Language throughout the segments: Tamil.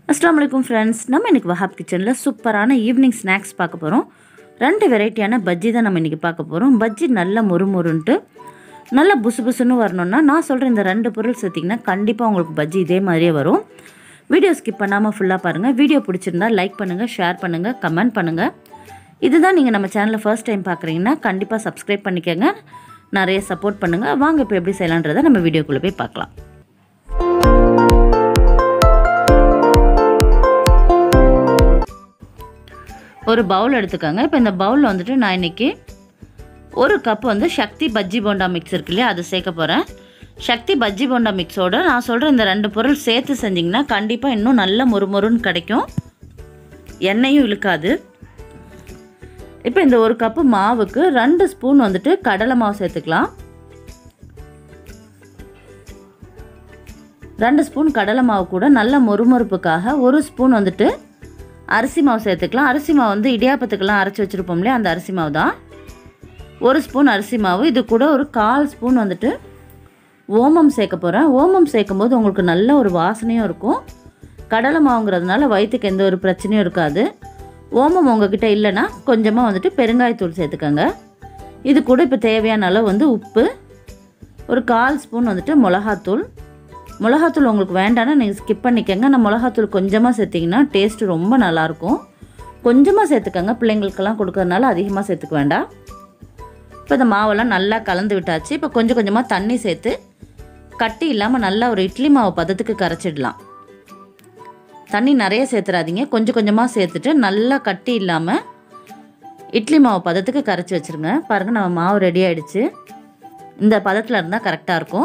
அஸ்லாம் வலைக்கும் ஃப்ரெண்ட்ஸ் நம்ம இன்றைக்கி வஹாப் கிச்சனில் சூப்பரான ஈவினிங் ஸ்நாக்ஸ் பார்க்க போகிறோம் ரெண்டு வெரைட்டியான பஜ்ஜி தான் நம்ம இன்றைக்கி பார்க்க போகிறோம் பஜ்ஜி நல்ல முறுமுறுன்ட்டு நல்லா புசு புசுன்னு வரணும்னா நான் சொல்கிற இந்த ரெண்டு பொருள் சேர்த்திங்கன்னா கண்டிப்பாக உங்களுக்கு பஜ்ஜி இதே மாதிரியே வரும் வீடியோ ஸ்கிப் பண்ணாமல் ஃபுல்லாக பாருங்கள் வீடியோ பிடிச்சிருந்தா லைக் பண்ணுங்கள் ஷேர் பண்ணுங்கள் கமெண்ட் பண்ணுங்கள் இதுதான் நீங்கள் நம்ம சேனலில் ஃபர்ஸ்ட் டைம் பார்க்குறீங்கன்னா கண்டிப்பாக சப்ஸ்கிரைப் பண்ணிக்கோங்க நிறைய சப்போர்ட் பண்ணுங்கள் வாங்க இப்போ எப்படி செய்யலான்றதை நம்ம வீடியோக்குள்ளே போய் பார்க்கலாம் ஒரு பவுல் எடுத்துக்கோங்க இப்போ இந்த பவுலில் வந்துட்டு நான் இன்றைக்கி ஒரு கப் வந்து சக்தி பஜ்ஜி போண்டா மிக்ஸ் இருக்கு இல்லையா அதை சேர்க்க போகிறேன் சக்தி பஜ்ஜி போண்டா மிக்ஸோடு நான் சொல்கிற இந்த ரெண்டு பொருள் சேர்த்து செஞ்சிங்கன்னா கண்டிப்பாக இன்னும் நல்ல முறுமுறுன்னு கிடைக்கும் எண்ணெயும் இழுக்காது இப்போ இந்த ஒரு கப்பு மாவுக்கு ரெண்டு ஸ்பூன் வந்துட்டு கடலை மாவு சேர்த்துக்கலாம் ரெண்டு ஸ்பூன் கடலை மாவு கூட நல்ல மொறுமொறுப்புக்காக ஒரு ஸ்பூன் வந்துட்டு அரிசி மாவு சேர்த்துக்கலாம் அரிசி மாவு வந்து இடியாப்பத்துக்கெல்லாம் அரைச்சி வச்சுருப்போம் இல்லையா அந்த அரிசி மாவு தான் ஒரு ஸ்பூன் அரிசி மாவு இது கூட ஒரு கால் ஸ்பூன் வந்துட்டு ஓமம் சேர்க்க போகிறேன் ஓமம் சேர்க்கும் போது உங்களுக்கு நல்ல ஒரு வாசனையும் இருக்கும் கடலை மாவுங்கிறதுனால வயிற்றுக்கு எந்த ஒரு பிரச்சனையும் இருக்காது ஓமம் உங்ககிட்ட இல்லைன்னா கொஞ்சமாக வந்துட்டு பெருங்காயத்தூள் சேர்த்துக்கோங்க இது கூட இப்போ தேவையான அளவு வந்து உப்பு ஒரு கால் ஸ்பூன் வந்துட்டு மிளகாத்தூள் மிளகாத்தூள் உங்களுக்கு வேண்டாம்னா நீங்கள் ஸ்கிப் பண்ணிக்கோங்க நான் மிளகாத்தூள் கொஞ்சமாக சேர்த்திங்கன்னா டேஸ்ட்டு ரொம்ப நல்லாயிருக்கும் கொஞ்சமாக சேர்த்துக்கோங்க பிள்ளைங்களுக்கெல்லாம் கொடுக்கறதுனால அதிகமாக சேர்த்துக்க வேண்டாம் இப்போ இந்த மாவெல்லாம் நல்லா கலந்து விட்டாச்சு இப்போ கொஞ்சம் கொஞ்சமாக தண்ணி சேர்த்து கட்டி இல்லாமல் நல்லா ஒரு இட்லி மாவு பதத்துக்கு கரைச்சிடலாம் தண்ணி நிறைய சேர்த்துறாதீங்க கொஞ்சம் கொஞ்சமாக சேர்த்துட்டு நல்லா கட்டி இல்லாமல் இட்லி மாவு பதத்துக்கு கரைச்சி வச்சுருங்க பாருங்கள் நம்ம மாவு ரெடி ஆகிடுச்சு இந்த பதத்தில் இருந்தால் கரெக்டாக இருக்கும்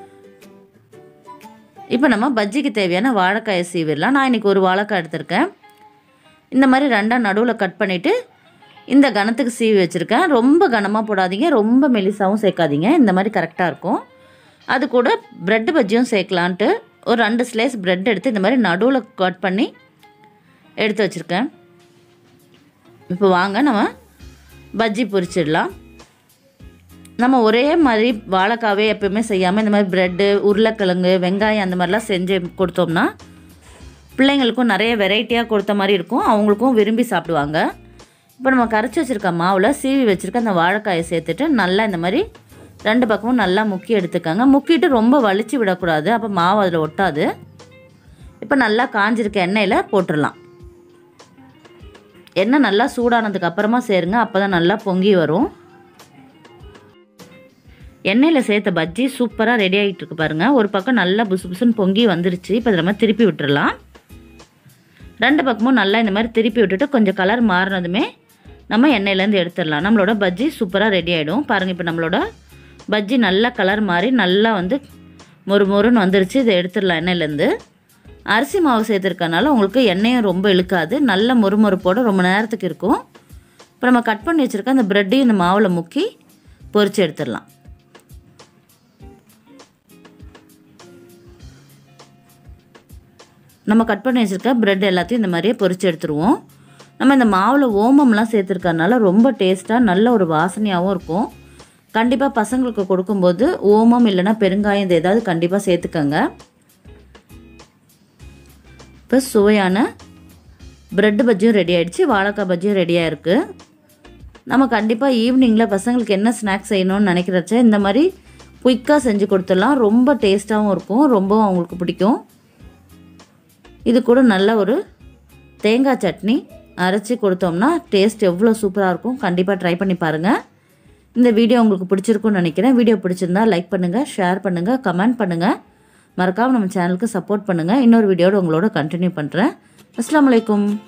இப்போ நம்ம பஜ்ஜிக்கு தேவையான வாழைக்காயை சீவிடலாம் நான் இன்றைக்கி ஒரு வாழைக்காய் எடுத்திருக்கேன் இந்த மாதிரி ரெண்டாக நடுவில் கட் பண்ணிவிட்டு இந்த கனத்துக்கு சீவி வச்சுருக்கேன் ரொம்ப கனமாக போடாதீங்க ரொம்ப மெலிசாவும் சேர்க்காதீங்க இந்த மாதிரி கரெக்டாக இருக்கும் அது கூட ப்ரெட்டு பஜ்ஜியும் சேர்க்கலான்ட்டு ஒரு ரெண்டு ஸ்லைஸ் ப்ரெட் எடுத்து இந்த மாதிரி நடுவில் கட் பண்ணி எடுத்து வச்சுருக்கேன் இப்போ வாங்க நம்ம பஜ்ஜி பொரிச்சிடலாம் நம்ம ஒரே மாதிரி வாழைக்காவே எப்பயுமே செய்யாமல் இந்த மாதிரி ப்ரெட்டு உருளைக்கிழங்கு வெங்காயம் அந்த மாதிரிலாம் செஞ்சு கொடுத்தோம்னா பிள்ளைங்களுக்கும் நிறைய வெரைட்டியாக கொடுத்த மாதிரி இருக்கும் அவங்களுக்கும் விரும்பி சாப்பிடுவாங்க இப்போ நம்ம கரைச்சி வச்சுருக்க மாவில் சீவி வச்சுருக்க அந்த வாழைக்காயை சேர்த்துட்டு நல்லா இந்த மாதிரி ரெண்டு பக்கமும் நல்லா முக்கி எடுத்துக்கோங்க முக்கிட்டு ரொம்ப வலிச்சு விடக்கூடாது அப்போ மாவு அதில் ஒட்டாது இப்போ நல்லா காஞ்சிருக்க எண்ணெயில் போட்டுடலாம் எண்ணெய் நல்லா சூடானதுக்கு அப்புறமா சேருங்க அப்போ தான் நல்லா பொங்கி வரும் எண்ணெயில் சேர்த்த பஜ்ஜி சூப்பராக ரெடி ஆகிட்டு இருக்கு பாருங்கள் ஒரு பக்கம் நல்லா புசு புசுன்னு பொங்கி வந்துருச்சு இப்போ இதை நம்ம திருப்பி விட்டுறலாம் ரெண்டு பக்கமும் நல்லா இந்த மாதிரி திருப்பி விட்டுட்டு கொஞ்சம் கலர் மாறினதுமே நம்ம எண்ணெயிலேருந்து எடுத்துடலாம் நம்மளோட பஜ்ஜி சூப்பராக ரெடி ஆகிடும் பாருங்கள் இப்போ நம்மளோட பஜ்ஜி நல்லா கலர் மாறி நல்லா வந்து மொறு மொறுன்னு வந்துருச்சு இதை எடுத்துடலாம் எண்ணெயிலேருந்து அரிசி மாவு சேர்த்துருக்கனால உங்களுக்கு எண்ணெயும் ரொம்ப இழுக்காது நல்ல மொறுமொறுப்போடு ரொம்ப நேரத்துக்கு இருக்கும் இப்போ நம்ம கட் பண்ணி வச்சுருக்க அந்த ப்ரெட்டையும் இந்த மாவில் முக்கி பொரித்து எடுத்துடலாம் நம்ம கட் பண்ணி வச்சுருக்க ப்ரெட் எல்லாத்தையும் இந்த மாதிரியே பொரித்து எடுத்துருவோம் நம்ம இந்த மாவில் ஓமம்லாம் சேர்த்துருக்கறனால ரொம்ப டேஸ்ட்டாக நல்ல ஒரு வாசனையாகவும் இருக்கும் கண்டிப்பாக பசங்களுக்கு கொடுக்கும்போது ஓமம் இல்லைன்னா பெருங்காயம் இது ஏதாவது கண்டிப்பாக சேர்த்துக்கோங்க இப்போ சுவையான ப்ரெட் பஜ்ஜியும் ரெடி ஆகிடுச்சு வாழைக்காய் பஜ்ஜியும் ரெடியாக இருக்குது நம்ம கண்டிப்பாக ஈவினிங்கில் பசங்களுக்கு என்ன ஸ்நாக்ஸ் செய்யணும்னு நினைக்கிறச்ச இந்த மாதிரி குயிக்காக செஞ்சு கொடுத்துடலாம் ரொம்ப டேஸ்ட்டாகவும் இருக்கும் ரொம்பவும் அவங்களுக்கு பிடிக்கும் இது கூட நல்ல ஒரு தேங்காய் சட்னி அரைச்சி கொடுத்தோம்னா டேஸ்ட் எவ்வளோ சூப்பராக இருக்கும் கண்டிப்பாக ட்ரை பண்ணி பாருங்கள் இந்த வீடியோ உங்களுக்கு பிடிச்சிருக்குன்னு நினைக்கிறேன் வீடியோ பிடிச்சிருந்தா லைக் பண்ணுங்கள் ஷேர் பண்ணுங்கள் கமெண்ட் பண்ணுங்கள் மறக்காமல் நம்ம சேனலுக்கு சப்போர்ட் பண்ணுங்கள் இன்னொரு வீடியோட உங்களோட கண்டினியூ பண்ணுறேன் அஸ்லாம் வலைக்கும்